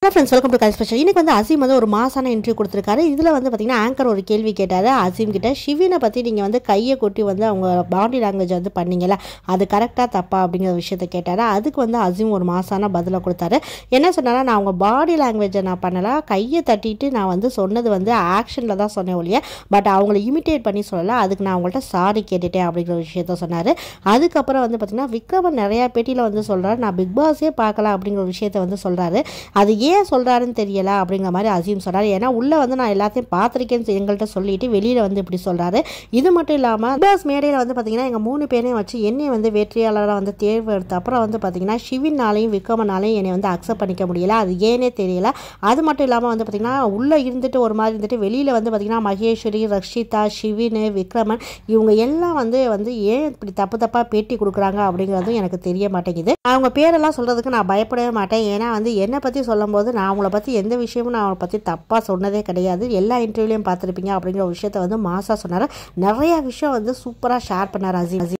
hello friends welcome to கல் special இன்னைக்கு வந்து அசீம் வந்து ஒரு மாசான இன்டர்வியூ கொடுத்துருக்காரு இதில் வந்து பார்த்தீங்கன்னா ஆங்கர் ஒரு கேள்வி கேட்டார் அசீம் கிட்ட ஷிவினை பற்றி நீங்கள் வந்து கையை கொட்டி வந்து அவங்க பாடி லாங்குவேஜ் வந்து பண்ணீங்கல்ல அது கரெக்டாக தப்பா அப்படிங்கிற விஷயத்த கேட்டார் அதுக்கு வந்து அசீம் ஒரு மாசான பதிலை கொடுத்தாரு என்ன சொன்னாரா நான் அவங்க பாடி லாங்குவேஜை நான் பண்ணல கையை தட்டிட்டு நான் வந்து சொன்னது வந்து ஆக்ஷனில் தான் சொன்னேன் ஒழிய பட் அவங்கள இமிட்டேட் பண்ணி சொல்லலை அதுக்கு நான் அவங்கள்ட்ட சாரி கேட்டுட்டேன் அப்படிங்கிற விஷயத்த சொன்னார் அதுக்கப்புறம் வந்து பார்த்தீங்கன்னா விக்ரமன் நிறையா பேட்டியில் வந்து சொல்கிறாரு நான் பிக் பாஸே பார்க்கல அப்படிங்கிற ஒரு விஷயத்த வந்து சொல்கிறாரு அது ஏன் சொல்கிறாருன்னு தெரியல அப்படிங்கிற மாதிரி அசீம் சொல்கிறாரு ஏன்னா உள்ளே வந்து நான் எல்லாத்தையும் பார்த்துருக்கேன்னு எங்கள்கிட்ட சொல்லிட்டு வெளியில் வந்து இப்படி சொல்கிறாரு இது மட்டும் இல்லாமல் பாஸ் மேடையில் வந்து பார்த்தீங்கன்னா எங்கள் மூணு பேரையும் வச்சு என்னை வந்து வெற்றியாளராக வந்து தேர்வு எடுத்த அப்புறம் வந்து பார்த்தீங்கன்னா ஷிவினாலையும் விக்ரமனாலையும் என்னை வந்து அக்செப்ட் பண்ணிக்க முடியல அது ஏனே தெரியல அது மட்டும் இல்லாமல் வந்து பார்த்தீங்கன்னா உள்ளே இருந்துட்டு ஒரு மாதிரி இருந்துட்டு வெளியில் வந்து பார்த்தீங்கன்னா மகேஸ்வரி ரக்ஷிதா ஷிவின் விக்ரமன் இவங்க எல்லாம் வந்து வந்து ஏன் இப்படி தப்பு தப்பாக பேட்டி கொடுக்குறாங்க அப்படிங்கிறதும் எனக்கு தெரிய மாட்டேங்குது அவங்க பேரெல்லாம் சொல்கிறதுக்கு நான் பயப்படவே மாட்டேன் ஏன்னா வந்து என்னை பற்றி சொல்லும்போது நான் அவங்கள பற்றி எந்த விஷயமும் நான் அவளை பற்றி தப்பாக சொன்னதே கிடையாது எல்லா இன்டர்வியூலையும் பார்த்துருப்பீங்க அப்படிங்கிற ஒரு விஷயத்த வந்து மாசா சொன்னார் நிறையா விஷயம் வந்து சூப்பராக ஷேர் பண்ணார் அசீம்